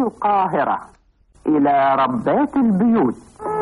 القاهرة إلى ربات البيوت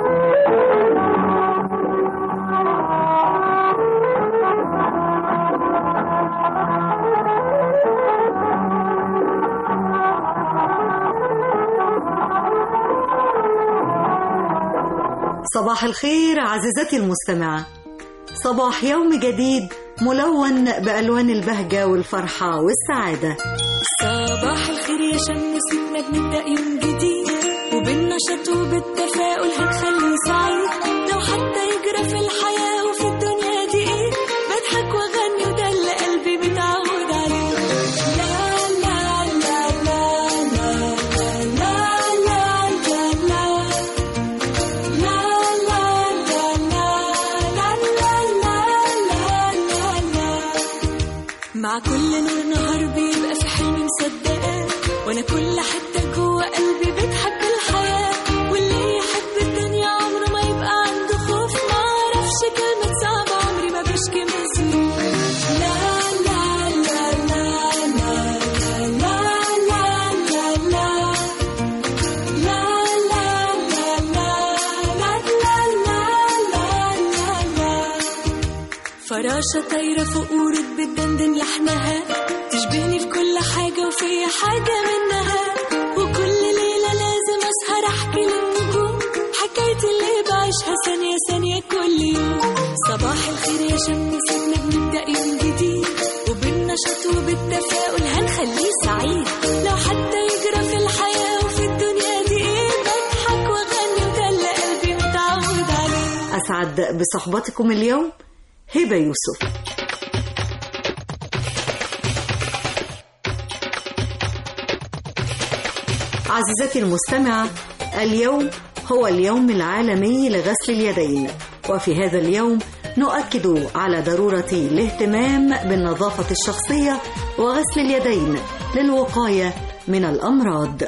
صباح الخير عزيزتي المستمعة صباح يوم جديد ملون بألوان البهجة والفرحة والسعادة صباح الخير يا شمسنا بنبدأ يوم جديد وبالنشاط وبالتفاؤل هنخليه سعيد لو حتى يجرى في الحياة وفي الدنيا دي ايه بضحك واغني وده اللي قلبي متعود عليه لا لا لا لا لا لا لا لا لا لا لا لا لا لا لا لا لا مع كل نور نهار بيبقى في حلم مصدقاه وانا كل حته جوه قلبي بتحب الحياه واللي يحب الدنيا عمره ما يبقى عنده خوف ما اعرفش كلمه صعبه عمري ما بشكي من سنين لا لا لا لا لا لا لا لا لا لا لا لا لا لا لا لا لا فراشة طايرة فوق ورد بتدندن لحنها تشبهني في كل حاجة وفي حاجة منها وكل ليلة لازم أسهر أحكي للنجوم حكايتي اللي بعيشها ثانية ثانية كل يوم صباح الخير يا شمسنا بنبدأ يوم جديد وبالنشاط وبالتفاؤل هنخليه سعيد لو حتى يجرى في الحياة وفي الدنيا دي ايه بضحك واغني وده اللي قلبي متعود عليه أسعد بصحبتكم اليوم هبة يوسف عزيزتي المستمعة اليوم هو اليوم العالمي لغسل اليدين وفي هذا اليوم نؤكد على ضرورة الاهتمام بالنظافة الشخصية وغسل اليدين للوقاية من الأمراض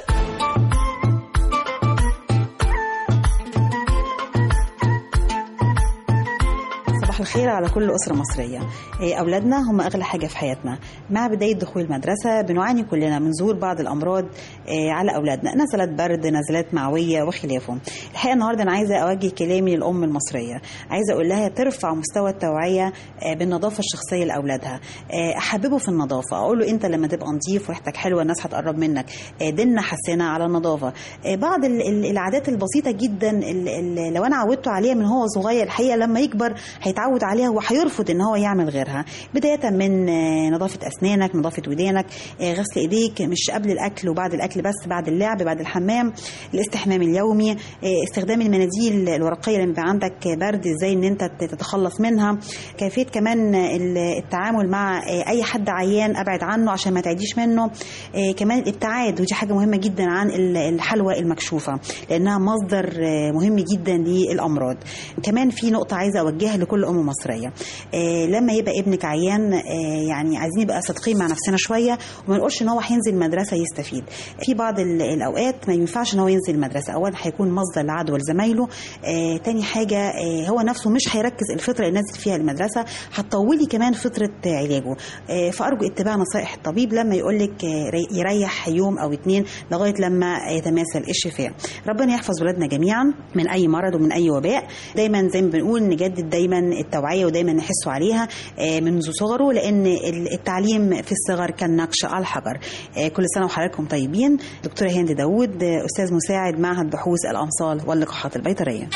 صباح الخير على كل أسرة مصرية إيه، أولادنا هم أغلى حاجة في حياتنا مع بداية دخول المدرسة بنعاني كلنا من ظهور بعض الأمراض إيه، على أولادنا نزلات برد نزلات معوية وخلافه الحقيقة النهاردة أنا عايزة أوجه كلامي للأم المصرية عايزة أقول لها ترفع مستوى التوعية إيه، بالنظافة الشخصية لأولادها إيه، أحببه في النظافة أقول له أنت لما تبقى نظيف وريحتك حلوة الناس هتقرب منك إيه، ديننا حسنا على النظافة إيه، بعض ال- ال- العادات البسيطة جدا ال- ال- لو أنا عودته عليها من هو صغير الحقيقة لما يكبر هيتعود عليها وهيرفض ان هو يعمل غيرها بدايه من آه، نظافه اسنانك نظافه ودانك آه، غسل ايديك مش قبل الاكل وبعد الاكل بس بعد اللعب بعد الحمام الاستحمام اليومي آه، استخدام المناديل الورقيه لما يبقى عندك برد ازاي ان انت تتخلص منها كيفيه كمان ال- التعامل مع آه، اي حد عيان ابعد عنه عشان ما تعديش منه آه، كمان الابتعاد ودي حاجه مهمه جدا عن ال- الحلوى المكشوفه لانها مصدر آه، مهم جدا للامراض كمان في نقطه عايزه اوجهها لكل ام مصريه آه، لما يبقى ابنك عيان آه، يعني عايزين نبقى صادقين مع نفسنا شويه وما نقولش ان هو هينزل المدرسه يستفيد في بعض ال- الاوقات ما ينفعش ان هو ينزل المدرسه اولا هيكون مصدر لعدوى لزمايله آه، تاني حاجه آه، هو نفسه مش هيركز الفتره اللي نازل فيها المدرسه هتطولي كمان فتره آه، علاجه آه، فارجو اتباع نصائح الطبيب لما يقول لك يريح يوم او اتنين لغايه لما يتماثل الشفاء ربنا يحفظ ولادنا جميعا من اي مرض ومن اي وباء دايما زي ما بنقول نجدد دايما التوعيه ودايما نحسوا عليها آه، منذ صغره لان ال- التعليم في الصغر كالنقش على الحجر آه، كل سنه وحضراتكم طيبين دكتوره هند داوود آه، استاذ مساعد معهد بحوث الامصال واللقاحات البيطريه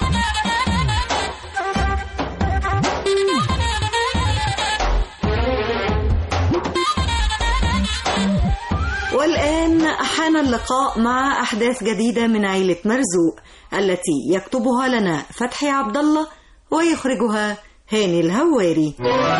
والآن حان اللقاء مع أحداث جديدة من عيلة مرزوق التي يكتبها لنا فتحي عبد الله ويخرجها هاني الهواري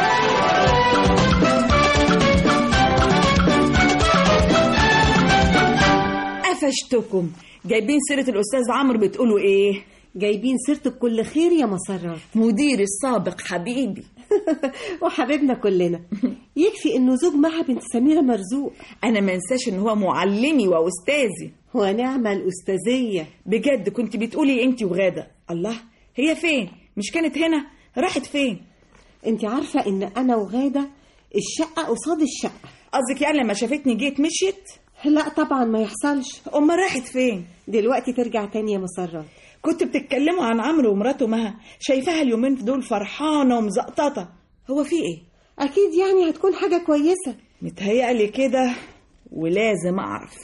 قفشتكم جايبين سيرة الأستاذ عمرو بتقولوا إيه؟ جايبين سيرتك كل خير يا مسرات مدير السابق حبيبي وحبيبنا كلنا يكفي انه زوج معها بنت سميرة مرزوق أنا ما انساش إن هو معلمي وأستاذي ونعمة الأستاذية بجد كنت بتقولي أنت وغادة الله هي فين؟ مش كانت هنا؟ راحت فين؟ انت عارفة ان انا وغادة الشقة قصاد الشقة قصدك يعني لما شافتني جيت مشيت؟ لا طبعا ما يحصلش أمال راحت فين دلوقتي ترجع تاني يا مسرات كنت بتتكلموا عن عمرو ومراته مها شايفاها اليومين دول فرحانة ومزقططة هو في ايه اكيد يعني هتكون حاجة كويسة متهيألي كده ولازم أعرف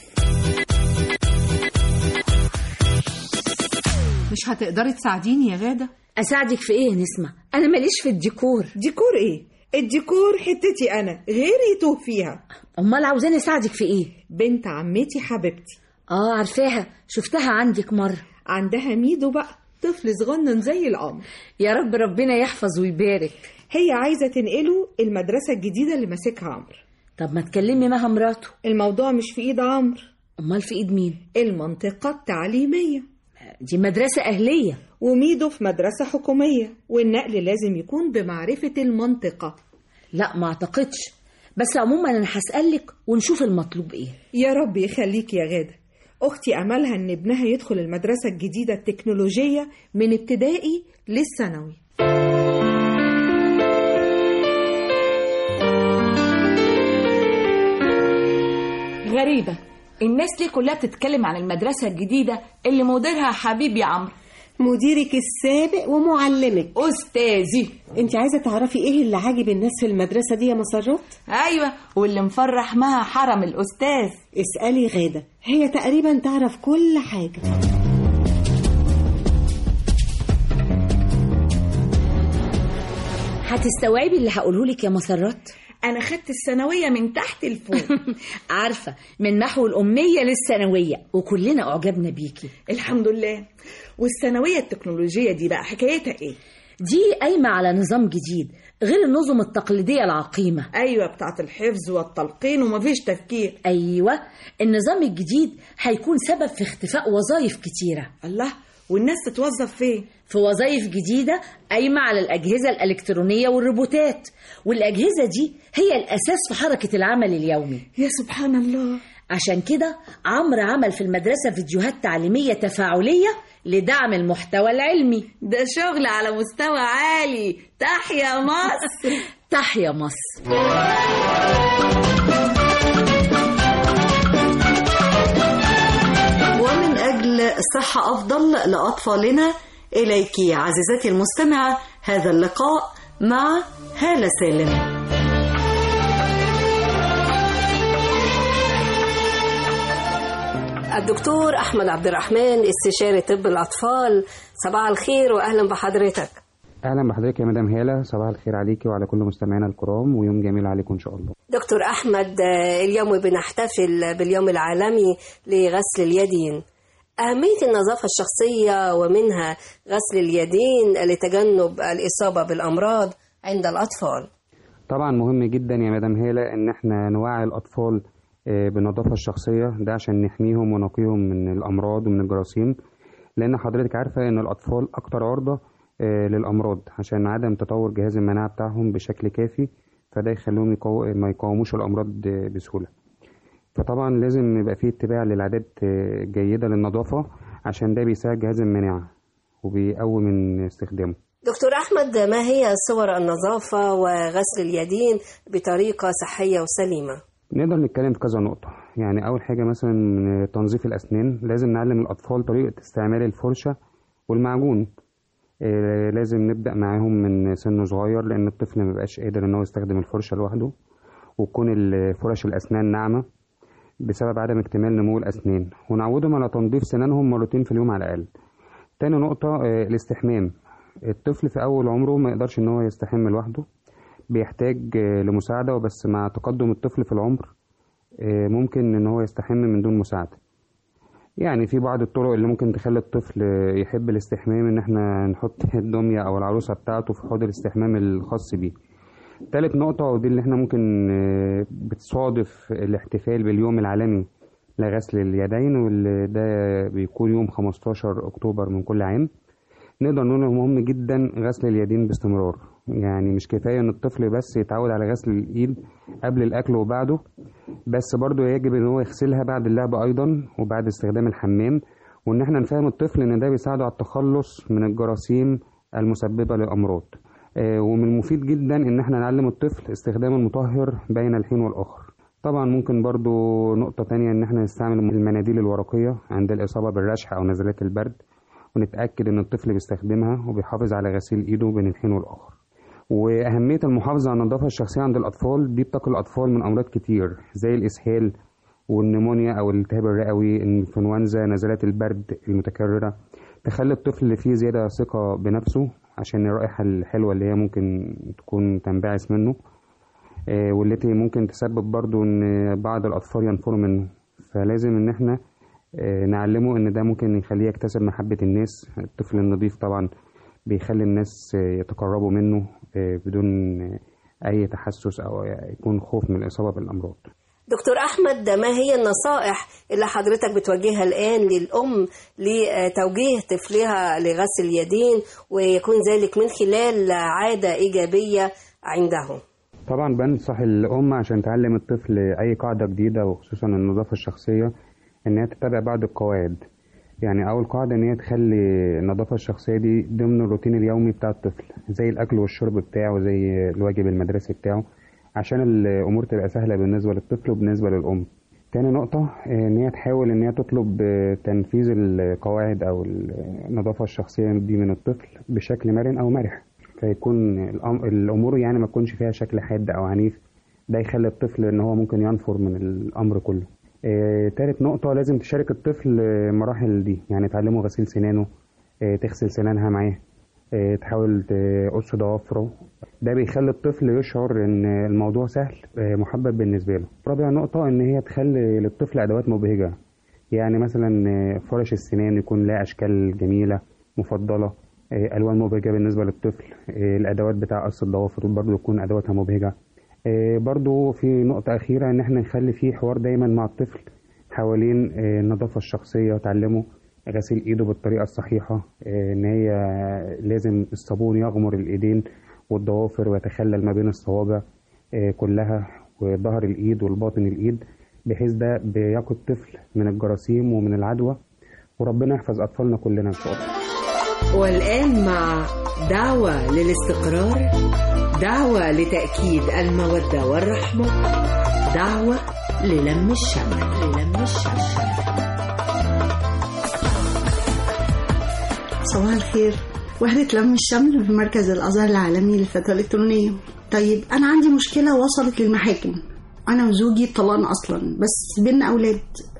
مش هتقدري تساعديني يا غادة اساعدك في ايه يا نسمة انا ماليش في الديكور ديكور ايه الديكور حتتي أنا غيري يتوه فيها امال عاوزاني اساعدك في ايه بنت عمتي حبيبتي اه عارفاها شفتها عندك مرة عندها ميدو بقى طفل صغنن زي القمر يا رب ربنا يحفظ ويبارك هي عايزة تنقله المدرسة الجديدة اللي ماسكها عمرو طب ما تكلمي معها مراته الموضوع مش في ايد عمرو امال في ايد مين المنطقة التعليمية دي مدرسة اهلية وميدو في مدرسة حكومية والنقل لازم يكون بمعرفة المنطقة لا ما اعتقدش بس عموما انا هسألك ونشوف المطلوب ايه يا رب يخليك يا غادة أختي أملها إن ابنها يدخل المدرسة الجديدة التكنولوجية من ابتدائي للثانوي غريبة الناس ليه كلها بتتكلم عن المدرسة الجديدة اللي مديرها حبيبي عمرو مديرك السابق ومعلمك أستاذي انت عايزة تعرفي ايه اللي عاجب الناس في المدرسة دي يا مسرات أيوة واللي مفرح معها حرم الأستاذ اسألي غادة هي تقريبا تعرف كل حاجة هتستوعبي اللي هقوله لك يا مسرات أنا خدت الثانوية من تحت لفوق عارفة من نحو الأمية للثانوية وكلنا أعجبنا بيكي الحمد لله والثانوية التكنولوجية دي بقى حكايتها إيه؟ دي قايمة على نظام جديد غير النظم التقليدية العقيمة أيوة بتاعت الحفظ والتلقين ومفيش تفكير أيوة النظام الجديد هيكون سبب في اختفاء وظائف كتيرة الله والناس تتوظف فين؟ في وظائف جديدة قايمة على الأجهزة الإلكترونية والروبوتات والأجهزة دي هي الأساس في حركة العمل اليومي يا سبحان الله عشان كده عمرو عمل في المدرسة فيديوهات تعليمية تفاعلية لدعم المحتوى العلمي ده شغل على مستوى عالي تحيا مصر تحيا مصر ومن أجل صحة أفضل لأطفالنا إليك عزيزتي المستمعة هذا اللقاء مع هالة سالم الدكتور أحمد عبد الرحمن استشاري طب الأطفال صباح الخير وأهلا بحضرتك اهلا بحضرتك يا مدام هاله صباح الخير عليكي وعلى كل مستمعينا الكرام ويوم جميل عليكم ان شاء الله دكتور أحمد آه، اليوم بنحتفل باليوم العالمي لغسل اليدين أهمية النظافة الشخصية ومنها غسل اليدين لتجنب الإصابة بالأمراض عند الأطفال طبعا مهم جدا يا مدام هاله ان احنا نوعي الاطفال آه، بالنظافه الشخصيه ده عشان نحميهم ونقيهم من الامراض ومن الجراثيم لان حضرتك عارفه ان الاطفال اكتر عرضه آه، للامراض عشان عدم تطور جهاز المناعه بتاعهم بشكل كافي فده يخليهم يقاو... ما يقاوموش الامراض آه، بسهوله فطبعا لازم يبقى فيه اتباع للعادات آه، جيده للنظافه عشان ده بيساعد جهاز المناعه وبيقوي من استخدامه دكتور أحمد ما هي صور النظافة وغسل اليدين بطريقة صحية وسليمة نقدر نتكلم في كذا نقطة يعني أول حاجة مثلا من تنظيف الأسنان لازم نعلم الأطفال طريقة استعمال الفرشة والمعجون آه، لازم نبدأ معاهم من سن صغير لأن الطفل مبقاش قادر إن هو يستخدم الفرشة لوحده وتكون ال- فرش الأسنان ناعمة بسبب عدم اكتمال نمو الأسنان ونعودهم على تنظيف سنانهم مرتين في اليوم على الأقل تاني نقطة آه، الاستحمام الطفل في أول عمره ما يقدرش إن هو يستحم لوحده بيحتاج آه، لمساعدة وبس مع تقدم الطفل في العمر آه، ممكن إن هو يستحم من دون مساعدة يعني في بعض الطرق اللي ممكن تخلي الطفل آه، يحب الاستحمام إن إحنا نحط الدمية أو العروسة بتاعته في حوض الاستحمام الخاص بيه تالت نقطة ودي اللي احنا ممكن آه، بتصادف الاحتفال باليوم العالمي لغسل اليدين واللي ده بيكون يوم 15 أكتوبر من كل عام نقدر نقول إنه مهم جدا غسل اليدين باستمرار يعني مش كفاية ان الطفل بس يتعود على غسل الايد قبل الاكل وبعده بس برضه يجب ان هو يغسلها بعد اللعب ايضا وبعد استخدام الحمام وان احنا نفهم الطفل ان ده بيساعده على التخلص من الجراثيم المسببة للامراض آه، ومن المفيد جدا ان احنا نعلم الطفل استخدام المطهر بين الحين والاخر طبعا ممكن برضو نقطة تانية إن احنا نستعمل المناديل الورقية عند الإصابة بالرشح أو نزلات البرد ونتأكد إن الطفل بيستخدمها وبيحافظ على غسيل إيده بين الحين والآخر وأهمية المحافظة على النظافة الشخصية عند الأطفال دي بتقي الأطفال من أمراض كتير زي الإسهال والنمونيا أو الالتهاب الرئوي الإنفلونزا نزلات البرد المتكررة تخلي الطفل اللي فيه زيادة ثقة بنفسه عشان الرائحة الحلوة اللي هي ممكن تكون تنبعث منه آه، والتي ممكن تسبب برضو ان بعض الاطفال ينفروا منه فلازم ان احنا آه، نعلمه ان ده ممكن يخليه يكتسب محبة الناس الطفل النظيف طبعا بيخلي الناس آه، يتقربوا منه آه، بدون آه، اي تحسس او يكون خوف من الاصابة بالامراض دكتور أحمد ما هي النصائح اللي حضرتك بتوجهها الآن للأم لتوجيه طفلها لغسل اليدين ويكون ذلك من خلال عادة إيجابية عندهم طبعا بنصح الأم عشان تعلم الطفل أي قاعدة جديدة وخصوصا النظافة الشخصية إن هي تتبع بعض القواعد يعني أول قاعدة إن هي تخلي النظافة الشخصية دي ضمن الروتين اليومي بتاع الطفل زي الأكل والشرب بتاعه زي الواجب المدرسي بتاعه عشان الأمور تبقى سهلة بالنسبة للطفل وبالنسبة للأم تاني نقطة آه، إن هي تحاول إن هي تطلب آه، تنفيذ القواعد أو النظافة الشخصية دي من الطفل بشكل مرن أو مرح فيكون الأم- الأمور يعني ما تكونش فيها شكل حاد أو عنيف ده يخلي الطفل إن هو ممكن ينفر من الأمر كله آه، تالت نقطة لازم تشارك الطفل آه، مراحل دي يعني تعلمه غسيل سنانه آه، تغسل سنانها معاه آه، تحاول تقص ضوافره ده بيخلي الطفل يشعر ان الموضوع سهل آه، محبب بالنسبه له رابع نقطه ان هي تخلي للطفل ادوات مبهجه يعني مثلا آه، فرش السنان يكون لها اشكال جميله مفضله آه، الوان مبهجه بالنسبه للطفل آه، الادوات بتاع قص الضوافر برضو تكون ادواتها مبهجه آه، برضو في نقطه اخيره ان احنا نخلي فيه حوار دايما مع الطفل حوالين آه، النظافه الشخصيه تعلمه غسيل ايده بالطريقه الصحيحه آه، ان هي لازم الصابون يغمر الايدين والضوافر ويتخلل ما بين الصوابع آه، كلها وظهر الايد والباطن الايد بحيث ده بيقي الطفل من الجراثيم ومن العدوى وربنا يحفظ اطفالنا كلنا ان شاء الله والآن مع دعوة للاستقرار دعوة لتأكيد المودة والرحمة دعوة للم الشمل للم الشمل صباح الخير وحدة لم الشمل في مركز الأزهر العالمي للفتوى الإلكترونية طيب أنا عندي مشكلة وصلت للمحاكم أنا وزوجي اتطلقنا أصلا بس بينا أولاد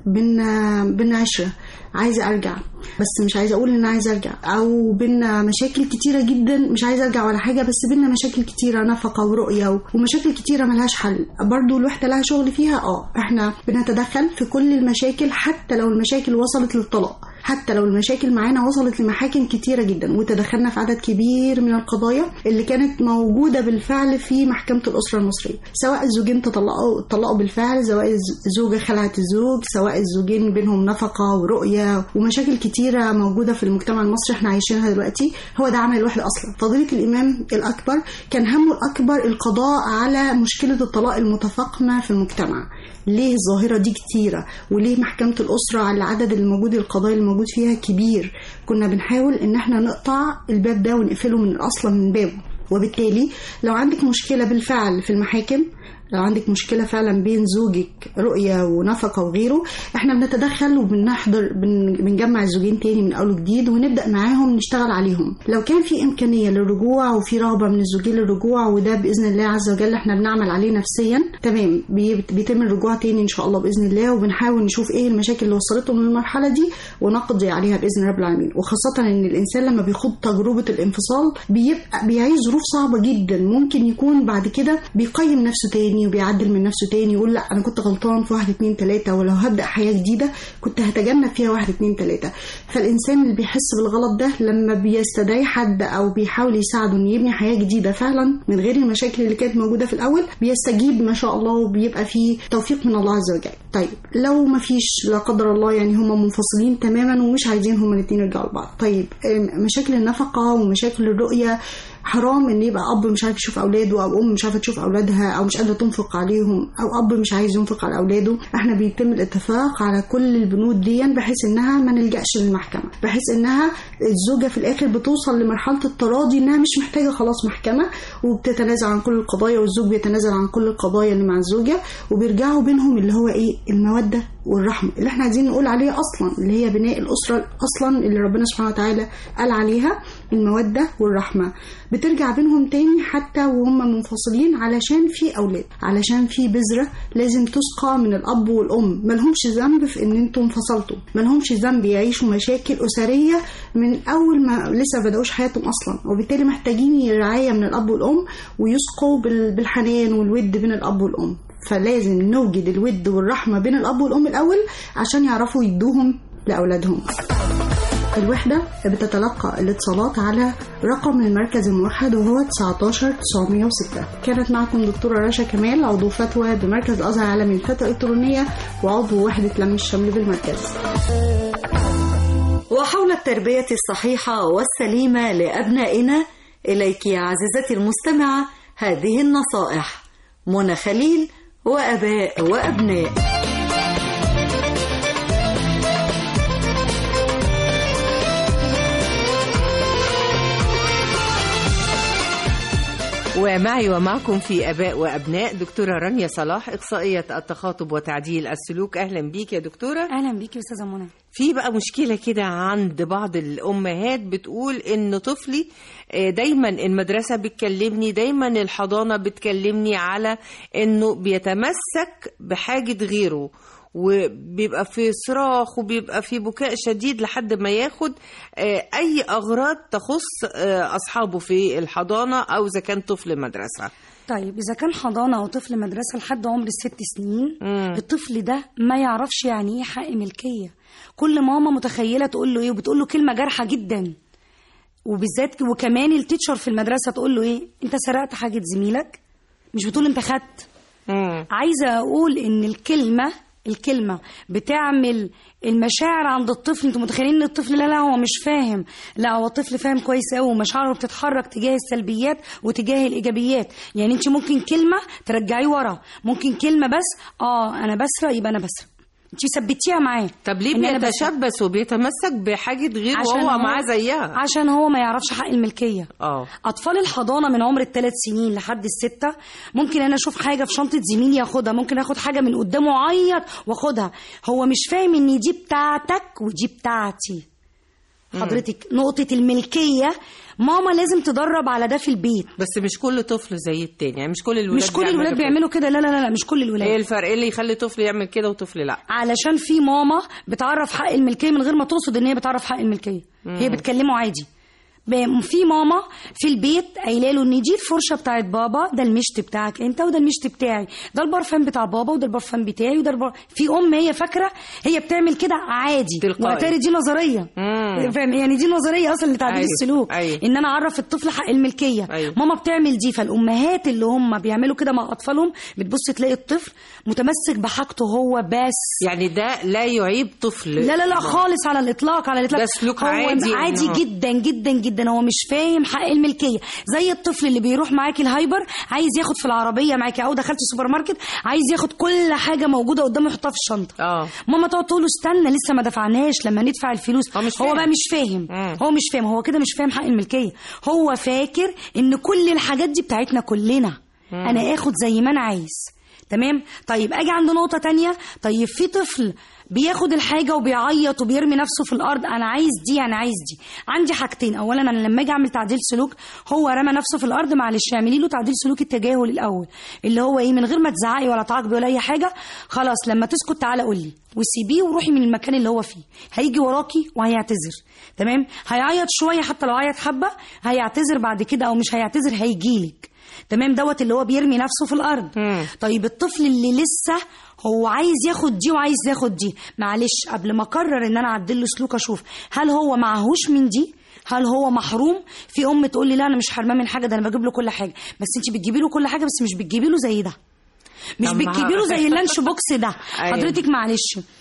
بينا بينا عشرة عايزة أرجع بس مش عايزة أقول إن أنا عايزة أرجع أو بينا مشاكل كتيرة جدا مش عايزة أرجع ولا حاجة بس بينا مشاكل كتيرة نفقة ورؤية و- ومشاكل كتيرة ملهاش حل برضو الوحدة لها شغل فيها اه احنا بنتدخل في كل المشاكل حتى لو المشاكل وصلت للطلاق حتى لو المشاكل معانا وصلت لمحاكم كتيرة جدا وتدخلنا في عدد كبير من القضايا اللي كانت موجودة بالفعل في محكمة الأسرة المصرية سواء الزوجين تطلقوا طلقوا بالفعل سواء الز- الزوجة خلعت الزوج سواء الزوجين بينهم نفقة ورؤية ومشاكل كتيرة موجودة في المجتمع المصري احنا عايشينها دلوقتي هو ده عمل الواحد أصلا فضيلة الإمام الأكبر كان همه الأكبر القضاء على مشكلة الطلاق المتفاقمة في المجتمع ليه الظاهرة دي كتيرة وليه محكمة الأسرة على العدد الموجود القضايا الموجود فيها كبير كنا بنحاول إن احنا نقطع الباب ده ونقفله من أصلا من بابه وبالتالي لو عندك مشكلة بالفعل في المحاكم لو عندك مشكلة فعلا بين زوجك رؤية ونفقة وغيره احنا بنتدخل وبنحضر بن- بنجمع الزوجين تاني من أول وجديد ونبدأ معاهم نشتغل عليهم لو كان في إمكانية للرجوع وفي رغبة من الزوجين للرجوع وده بإذن الله عز وجل احنا بنعمل عليه نفسيا تمام بي- بيتم الرجوع تاني إن شاء الله بإذن الله وبنحاول نشوف ايه المشاكل اللي وصلتهم للمرحلة دي ونقضي عليها بإذن رب العالمين وخاصة إن الإنسان لما بيخوض تجربة الانفصال بيبقى بيعيش ظروف صعبة جدا ممكن يكون بعد كده بيقيم نفسه تاني وبيعدل من نفسه تاني يقول لا أنا كنت غلطان في واحد اتنين تلاتة ولو هبدأ حياة جديدة كنت هتجنب فيها واحد اتنين تلاتة فالإنسان اللي بيحس بالغلط ده لما بيستدعي حد أو بيحاول يساعده إنه يبني حياة جديدة فعلا من غير المشاكل اللي كانت موجودة في الأول بيستجيب ما شاء الله وبيبقى فيه توفيق من الله عز وجل طيب لو ما فيش لا قدر الله يعني هما منفصلين تماما ومش عايزين هما الاتنين يرجعوا لبعض طيب آم، مشاكل النفقة ومشاكل الرؤية حرام ان يبقى اب مش عارف يشوف اولاده او ام مش عارفه تشوف اولادها او مش قادره تنفق عليهم او اب مش عايز ينفق على اولاده احنا بيتم الاتفاق على كل البنود دي بحيث انها ما نلجاش للمحكمه بحيث انها الزوجه في الاخر بتوصل لمرحله التراضي انها مش محتاجه خلاص محكمه وبتتنازل عن كل القضايا والزوج بيتنازل عن كل القضايا اللي مع الزوجه وبيرجعوا بينهم اللي هو ايه الموده والرحمه اللي احنا عايزين نقول عليها اصلا اللي هي بناء الاسره اصلا اللي ربنا سبحانه وتعالى قال عليها الموده والرحمه بترجع بينهم تاني حتى وهم منفصلين علشان في اولاد علشان في بذره لازم تسقى من الاب والام ملهمش ذنب في ان انتم انفصلتوا ملهمش ذنب يعيشوا مشاكل اسريه من اول ما لسه ما بداوش حياتهم اصلا وبالتالي محتاجين رعايه من الاب والام ويسقوا بال- بالحنان والود بين الاب والام فلازم نوجد الود والرحمه بين الاب والام الاول عشان يعرفوا يدوهم لاولادهم الوحدة بتتلقى الاتصالات على رقم المركز الموحد وهو 19 906 كانت معكم دكتورة رشا كمال عضو فتوى بمركز الأزهر العالمي للفتوى الإلكترونية وعضو وحدة لم الشمل بالمركز وحول التربية الصحيحة والسليمة لأبنائنا إليك يا عزيزتي المستمعة هذه النصائح منى خليل وأباء وأبناء ومعي ومعكم في اباء وابناء دكتوره رانيا صلاح اخصائيه التخاطب وتعديل السلوك اهلا بيك يا دكتوره اهلا بيكي يا استاذه منى في بقى مشكله كده عند بعض الامهات بتقول ان طفلي آه، دايما المدرسه بتكلمني دايما الحضانه بتكلمني على انه بيتمسك بحاجه غيره وبيبقى في صراخ وبيبقى في بكاء شديد لحد ما ياخد آه، اي اغراض تخص آه، اصحابه في الحضانه او اذا كان طفل مدرسه طيب اذا كان حضانه او طفل مدرسه لحد عمر الست سنين الطفل ده ما يعرفش يعني ايه حق ملكيه كل ماما متخيله تقول له ايه وبتقول له كلمه جارحه جدا وبالذات وكمان التيتشر في المدرسه تقول له ايه انت سرقت حاجه زميلك مش بتقول انت خدت عايزه اقول ان الكلمه الكلمه بتعمل المشاعر عند الطفل انتوا متخيلين ان الطفل لا لا هو مش فاهم لا هو الطفل فاهم كويس قوي ومشاعره بتتحرك تجاه السلبيات وتجاه الايجابيات يعني انت ممكن كلمه ترجعيه ورا ممكن كلمه بس اه انا بسرق يبقى انا بسرق انت ثبتيها معاه طب ليه إن أنا بسرق. بيتشبث وبيتمسك بحاجه غيره عشان وهو هو- معاه زيها عشان هو ما يعرفش حق الملكيه اه اطفال الحضانه من عمر الثلاث سنين لحد السته ممكن انا اشوف حاجه في شنطه زميلي اخدها ممكن اخد حاجه من قدامه اعيط واخدها هو مش فاهم ان دي بتاعتك ودي بتاعتي حضرتك نقطه الملكيه ماما لازم تدرب على ده في البيت بس مش كل طفل زي التاني يعني مش كل الولاد مش كل الولاد كده. بيعملوا كده لا لا لا لا، مش كل الولاد ايه الفرق ايه اللي يخلي طفل يعمل كده وطفل لا علشان في ماما بتعرف حق الملكيه من غير ما تقصد ان هي بتعرف حق الملكيه مم. هي بتكلمه عادي ب- في ماما في البيت قايله له ان دي الفرشه بتاعت بابا ده المشط بتاعك انت وده المشط بتاعي ده البرفان بتاع بابا وده البرفان بتاعي وده البر... في ام هي فاكره هي بتعمل كده عادي تلقائي. واتاري دي نظريه مم. فاهم يعني دي نظريه اصلا لتعديل أيوة. السلوك أيوة. ان انا اعرف الطفل حق الملكيه أيوة. ماما بتعمل دي فالامهات اللي هم بيعملوا كده مع اطفالهم بتبص تلاقي الطفل متمسك بحاجته هو بس يعني ده لا يعيب طفل لا لا لا خالص على الاطلاق على الاطلاق ده سلوك هو عادي عادي إنه- جدا جدا جدا هو مش فاهم حق الملكيه زي الطفل اللي بيروح معاكي الهايبر عايز ياخد في العربيه معاكي او دخلت السوبر ماركت عايز ياخد كل حاجه موجوده قدامه يحطها في الشنطه اه ماما تقعد تقول له استنى لسه ما دفعناش لما ندفع الفلوس هو, مش هو فاهم. بقى مش فاهم هو مش فاهم هو كده مش فاهم حق الملكيه هو فاكر ان كل الحاجات دي بتاعتنا كلنا مم. انا اخد زي ما انا عايز تمام طيب اجي عند نقطه تانية طيب في طفل بياخد الحاجه وبيعيط وبيرمي نفسه في الارض انا عايز دي انا عايز دي عندي حاجتين اولا انا لما اجي اعمل تعديل سلوك هو رمى نفسه في الارض معلش اعملي له تعديل سلوك التجاهل الاول اللي هو ايه من غير ما تزعقي ولا تعاقبي ولا اي حاجه خلاص لما تسكت تعالى قولي وسيبيه وروحي من المكان اللي هو فيه هيجي وراكي وهيعتذر تمام هيعيط شويه حتى لو عيط حبه هيعتذر بعد كده او مش هيعتذر هيجيلك تمام دوت اللي هو بيرمي نفسه في الارض طيب الطفل اللي لسه هو عايز ياخد دي وعايز ياخد دي معلش قبل ما اقرر ان انا اعدل له سلوك اشوف هل هو معهوش من دي هل هو محروم في ام تقول لي لا انا مش حرمان من حاجه ده انا بجيب له كل حاجه بس انت بتجيبي له كل حاجه بس مش بتجيبي له زي ده مش طب ما- بتجيبي له زي اللانش بوكس ده أيوة. حضرتك معلش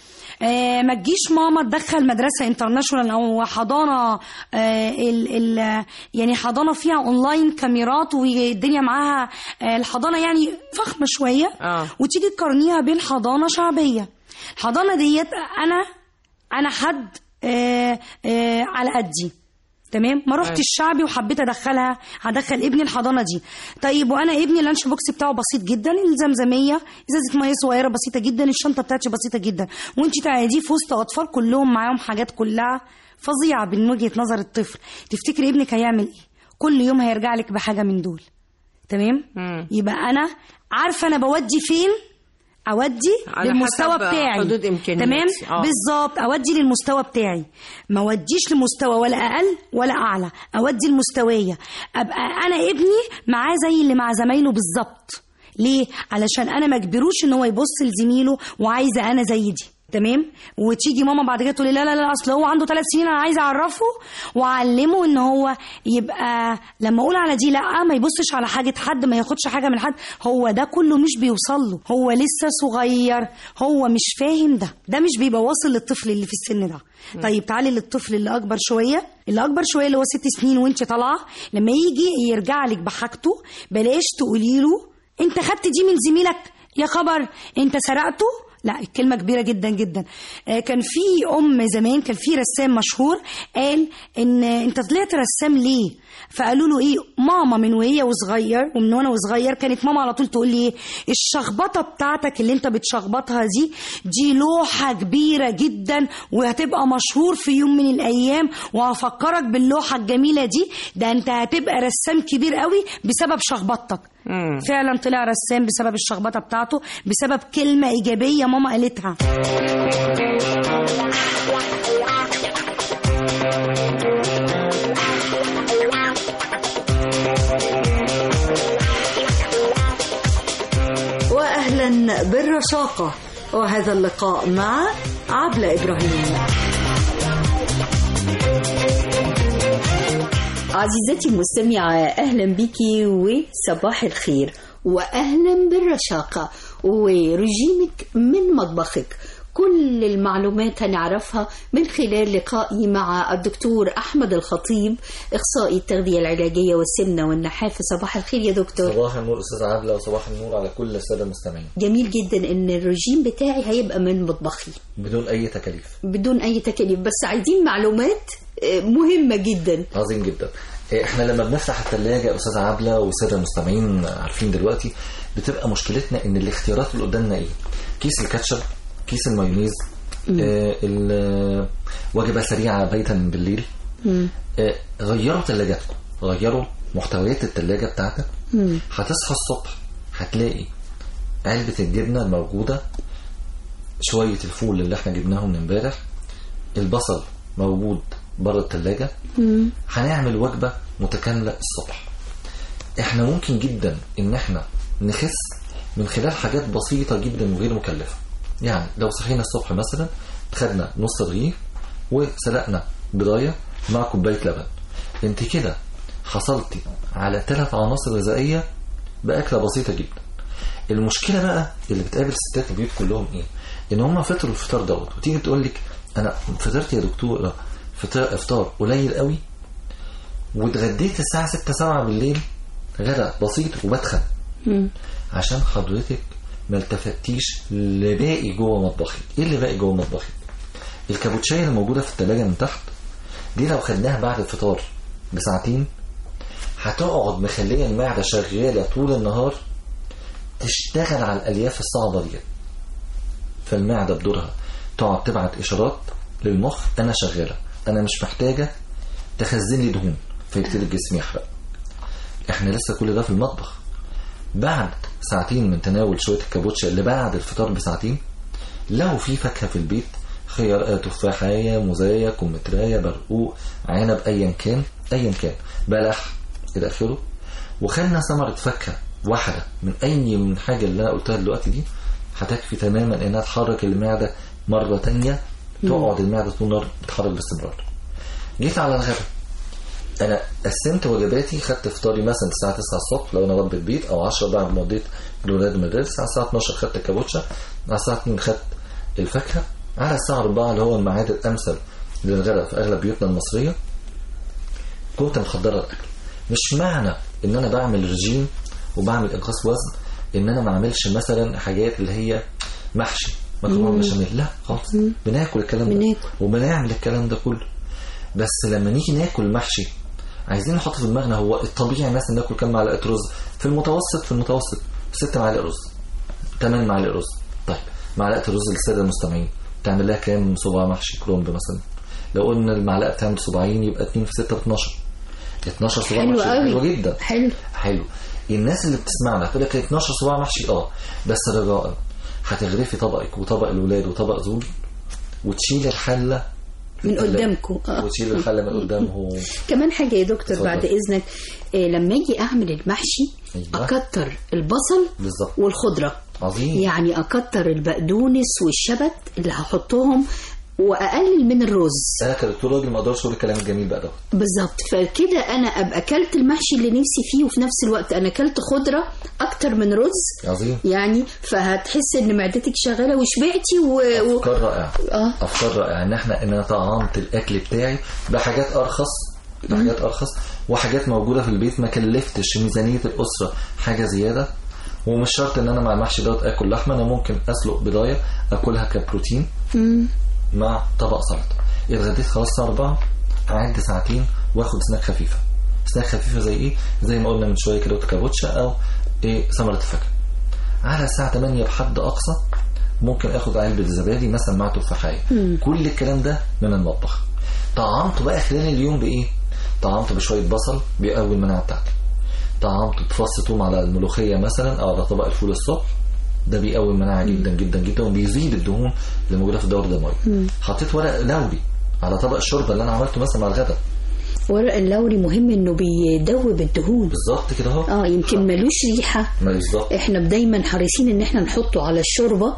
آه ما تجيش ماما تدخل مدرسه انترناشونال او حضانه آه ال ال يعني حضانه فيها اونلاين كاميرات والدنيا معاها آه الحضانه يعني فخمه شويه آه. وتيجي تقارنيها بين حضانه شعبيه الحضانه ديت انا انا حد آه آه على قدي تمام ما رحتش أيوة. الشعبي وحبيت ادخلها هدخل ابني الحضانه دي طيب وانا ابني اللانش بوكس بتاعه بسيط جدا الزمزميه ازازه ميه صغيره بسيطه جدا الشنطه بتاعتي بسيطه جدا وانت تقعديه في وسط اطفال كلهم معاهم حاجات كلها فظيعه من وجهه نظر الطفل تفتكري ابنك هيعمل ايه كل يوم هيرجع لك بحاجه من دول تمام يبقى انا عارفه انا بودي فين اودي على للمستوى حسب بتاعي حدود إمكانياتي. تمام آه. بالظبط اودي للمستوى بتاعي ما اوديش لمستوى ولا اقل ولا اعلى اودي لمستويه ابقى انا ابني معاه زي اللي مع زمايله بالظبط ليه علشان انا ما اجبروش ان هو يبص لزميله وعايزه انا زي دي تمام وتيجي ماما بعد كده تقول لي لا لا لا اصل هو عنده ثلاث سنين انا عايزه اعرفه واعلمه ان هو يبقى لما اقول على دي لا ما يبصش على حاجه حد ما ياخدش حاجه من حد هو ده كله مش بيوصل له هو لسه صغير هو مش فاهم ده ده مش بيبقى واصل للطفل اللي في السن ده طيب تعالي للطفل اللي اكبر شويه اللي اكبر شويه اللي هو ست سنين وانت طالعه لما يجي يرجع لك بحاجته بلاش تقولي له انت خدت دي من زميلك يا خبر انت سرقته لا الكلمة كبيرة جدا جدا آه، كان في أم زمان كان في رسام مشهور قال إن أنت طلعت رسام ليه؟ فقالوا له إيه ماما من وهي وصغير ومن وأنا وصغير كانت ماما على طول تقول لي إيه الشخبطة بتاعتك اللي أنت بتشخبطها دي دي لوحة كبيرة جدا وهتبقى مشهور في يوم من الأيام وهفكرك باللوحة الجميلة دي ده أنت هتبقى رسام كبير قوي بسبب شخبطتك فعلا طلع رسام بسبب الشخبطه بتاعته بسبب كلمه ايجابيه ماما قالتها واهلا بالرشاقه وهذا اللقاء مع عبله ابراهيم عزيزتي المستمعة أهلا بك وصباح الخير وأهلا بالرشاقة ورجيمك من مطبخك كل المعلومات هنعرفها من خلال لقائي مع الدكتور أحمد الخطيب إخصائي التغذية العلاجية والسمنة والنحافة صباح الخير يا دكتور صباح النور استاذ عبله وصباح النور على كل الساده المستمعين جميل جدا ان الرجيم بتاعي هيبقى من مطبخي بدون اي تكاليف بدون اي تكاليف بس عايزين معلومات آه، مهمة جدا عظيم جدا إيه، احنا لما بنفتح الثلاجه يا استاذ عبله والساده المستمعين عارفين دلوقتي بتبقى مشكلتنا ان الاختيارات اللي قدامنا ايه كيس الكاتشب كيس المايونيز آه ال- وجبه سريعه بيتا من بالليل آه غيروا ثلاجاتكم غيروا محتويات الثلاجه بتاعتك هتصحى الصبح هتلاقي علبة الجبنة الموجودة شوية الفول اللي احنا جبناهم من امبارح البصل موجود بره التلاجة هنعمل وجبة متكاملة الصبح احنا ممكن جدا ان احنا نخس من خلال حاجات بسيطة جدا وغير مكلفة يعني لو صحينا الصبح مثلا خدنا نص رغيف وسلقنا بضاية مع كوباية لبن انت كده حصلتي على ثلاث عناصر غذائية بأكلة بسيطة جدا المشكلة بقى اللي بتقابل ستات البيوت كلهم ايه ان هم فطروا الفطار دوت وتيجي تقول لك انا فطرت يا دكتور فطار افطار قليل قوي واتغديت الساعة 6 7 بالليل غدا بسيط وبتخن عشان حضرتك ما التفتيش لباقي جوه مطبخي ايه اللي باقي جوه مطبخي الكابوتشايه اللي موجوده في الثلاجه من تحت دي لو خدناها بعد الفطار بساعتين هتقعد مخليه المعده شغاله طول النهار تشتغل على الالياف الصعبه دي فالمعده بدورها تقعد تبعت اشارات للمخ انا شغاله انا مش محتاجه تخزن لي دهون فيبتدي الجسم يحرق احنا لسه كل ده في المطبخ بعد ساعتين من تناول شويه الكابوتشا اللي بعد الفطار بساعتين لو في فاكهه في البيت خيار تفاحية موزاية كمثرية برقوق عنب ايا كان ايا كان بلح الى اخره وخدنا ثمرة فاكهة واحدة من اي من حاجة اللي انا قلتها دلوقتي دي هتكفي تماما انها تحرك المعدة مرة تانية تقعد المعدة طول النهار بتتحرك باستمرار جيت على الغداء انا قسمت وجباتي خدت فطاري مثلا الساعه 9 الصبح لو انا رب البيت او 10 بعد ما وديت الولاد المدارس على الساعه 12 خدت الكابوتشا على الساعه 2 خدت الفاكهه على الساعة 4 اللي هو الميعاد الأمثل للغداء في أغلب بيوتنا المصرية كنت مخدرة الأكل مش معنى إن أنا بعمل رجيم وبعمل إنقاص وزن إن أنا ما أعملش مثلا حاجات اللي هي محشي مكرونة مم. بشاميل لا خالص بناكل الكلام ده بناكل. وبنعمل الكلام ده كله بس لما نيجي ناكل محشي عايزين نحط في دماغنا هو الطبيعي مثلا ناكل كام معلقه رز في المتوسط في المتوسط ست معالق رز 8 معالق رز طيب معلقه الرز للساده المستمعين تعمل لها كام صباع محشي كرومب مثلا لو قلنا المعلقه بتعمل صباعين يبقى 2 في 6 ب 12 12 صباع حلو محشي قوي. حلو جدا حلو حلو الناس اللي بتسمعنا تقول لك 12 صباع محشي اه بس رجاء هتغرفي طبقك وطبق الولاد وطبق زوجي وتشيل الحله من قدامكم آه. وتشيل الحله من قدامه كمان حاجة يا دكتور اتفضل. بعد إذنك إيه لما أجي أعمل المحشي أيوة. أكتر البصل بالظبط والخضرة عظيم يعني أكتر البقدونس والشبت اللي هحطهم وأقلل من الرز انا كدكتور راجل ما اقدرش اقول الكلام الجميل بقى ده بالظبط فكده أنا أبقى أكلت المحشي اللي نفسي فيه وفي نفس الوقت أنا أكلت خضرة أكتر من رز عظيم يعني فهتحس ان معدتك شغاله وشبعتي و... و... افكار رائعه اه افكار رائعه ان احنا ان انا طعمت الاكل بتاعي بحاجات ارخص بحاجات ارخص وحاجات موجوده في البيت ما كلفتش ميزانيه الاسره حاجه زياده ومش شرط ان انا مع المحشي دوت اكل لحمه انا ممكن اسلق بضايه اكلها كبروتين مم. مع طبق سلطه اتغديت خلاص الساعه 4 اعد ساعتين واخد سناك خفيفه سناك خفيفه زي ايه زي ما قلنا من شويه كده كابوتشا او ايه ثمره الفاكهه على الساعه 8 بحد اقصى ممكن اخد علبه زبادي مثلا مع تفاحيه مم. كل الكلام ده من المطبخ طعمته بقى خلال اليوم بايه طعمته بشويه بصل بيقوي المناعه بتاعتي طعمته بفص توم على الملوخيه مثلا او على طبق الفول الصبح ده بيقوي المناعه جدا جدا جدا وبيزيد الدهون اللي موجوده في الدوره الدمويه مم. حطيت ورق لوري على طبق الشوربه اللي انا عملته مثلا مع الغداء ورق اللوري مهم انه بيدوب الدهون بالظبط كده اهو اه يمكن ملوش ريحه ما بالظبط احنا دايما حريصين ان احنا نحطه على الشوربه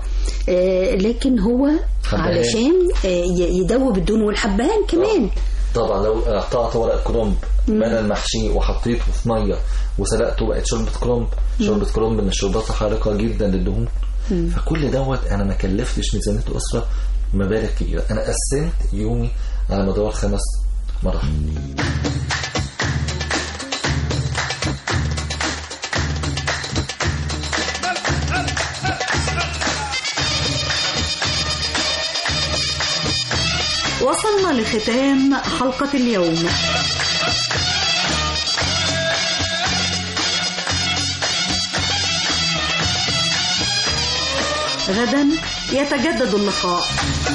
آه لكن هو حبهان. علشان آه ي- يدوب الدهون والحبهان كمان طبعا لو قطعت ورق كرومب بدل محشي وحطيته في ميه وسلقته بقت شوربه كرومب شوربه كرومب من الشوربات الحارقه جدا للدهون مم. فكل دوت انا ما كلفتش ميزانيه الاسره مبالغ كبيره انا قسمت يومي على مدار خمس مراحل وصلنا لختام حلقة اليوم غدا يتجدد اللقاء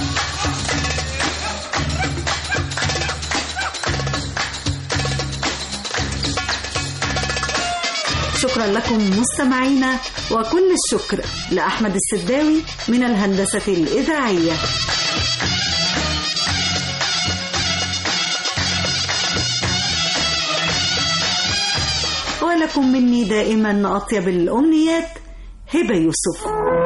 شكرا لكم مستمعينا وكل الشكر لأحمد السداوي من الهندسة الإذاعية ولكم مني دائما أطيب الأمنيات هبة يوسف